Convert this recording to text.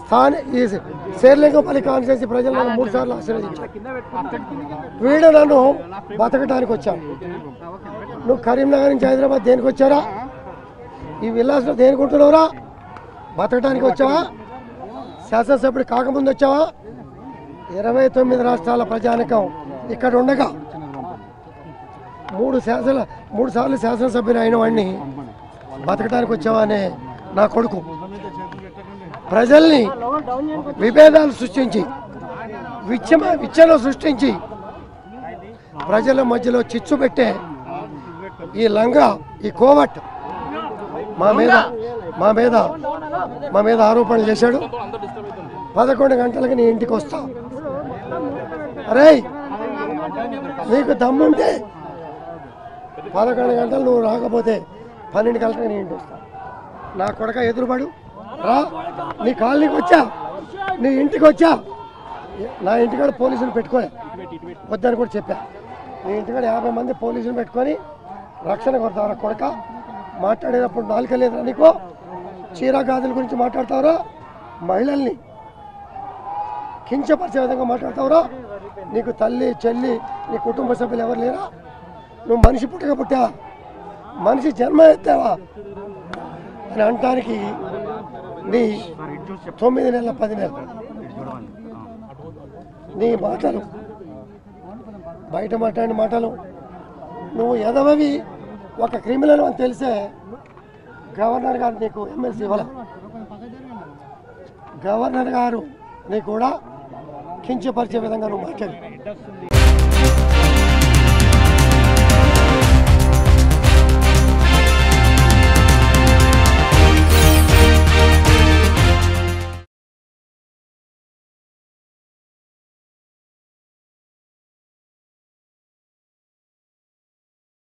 స్థాని ఈ శేర్లింగంపల్లి కాన్స్టిట్యూన్సీ ప్రజలు నన్ను మూడు సార్లు ఆశీర్వదించారు వీడు నన్ను బతకడానికి వచ్చాను నువ్వు కరీంనగర్ నుంచి హైదరాబాద్ దేనికి వచ్చారా ఈ విల్లాస్లో దేనికి ఉంటున్నావురా బతకడానికి వచ్చావా శాసనసభ్యుడు కాకముందు వచ్చావా ఇరవై తొమ్మిది రాష్ట్రాల ప్రజానికం ఇక్కడ ఉండగా మూడు శాసన మూడు సార్లు శాసనసభ్యులు అయిన వాడిని బతకడానికి వచ్చావా అనే నా కొడుకు ప్రజల్ని విభేదాలు సృష్టించి విచ్చమ విచ్చలు సృష్టించి ప్రజల మధ్యలో చిచ్చు పెట్టే ఈ లంగా ఈ కోవట్ మా మీద మా మీద మా మీద ఆరోపణలు చేశాడు పదకొండు గంటలకు నీ ఇంటికి వస్తా అరే నీకు దమ్ముంటే పదకొండు గంటలు నువ్వు రాకపోతే పన్నెండు గంటలకు నీ ఇంటికి వస్తా నా కొడక ఎదురుపడు రా నీ కాలనీకి వచ్చా నీ ఇంటికి వచ్చా నా ఇంటికాడ పోలీసులు పెట్టుకోలే వద్దని కూడా చెప్పా నీ ఇంటికాడ యాభై మంది పోలీసులు పెట్టుకొని రక్షణ కొడతారా కొడక మాట్లాడేటప్పుడు నాలుక లేదురా నీకు చీర గాజుల గురించి మాట్లాడతావురా మహిళల్ని కించపరిచే విధంగా మాట్లాడతావురా నీకు తల్లి చెల్లి నీ కుటుంబ సభ్యులు ఎవరు లేరా నువ్వు మనిషి పుట్టక పుట్టావా మనిషి జన్మ ఎత్తావా అని అనటానికి నీ తొమ్మిది నెలల పది నెలలు నీ మాటలు బయట మాట్లాడిన మాటలు నువ్వు ఎదవవి ఒక క్రిమినల్ అని తెలిసే గవర్నర్ గారు నీకు ఎమ్మెల్సీ ఇవ్వాల గవర్నర్ గారు నీ కూడా కించపరిచే విధంగా నువ్వు మాట్లాడు